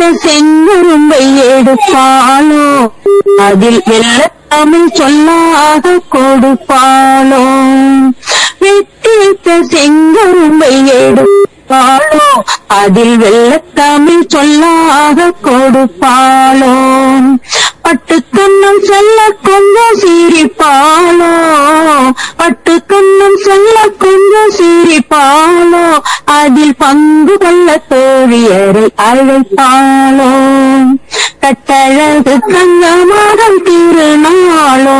செங்குரும்பை எடுப்பாளோ அதில் வெள்ள தமிழ் சொல்லாக கொடுப்பாளோ வெட்டித்த செங்குரும்பை எடுப்பாளோ அதில் வெள்ள தமிழ் சொல்லாக கொடுப்பாளோ பட்டுக்கண்ணம் சொல்ல கொஞ்சம் சிரிப்பாளோ பட்டுக்கண்ணம் சொல்ல கொஞ்சம் சிரிப்பாளோ அதில் பங்கு கொள்ள தோழியரை அழைப்பாளோ கட்டழகு தங்க மகள் திருநாளோ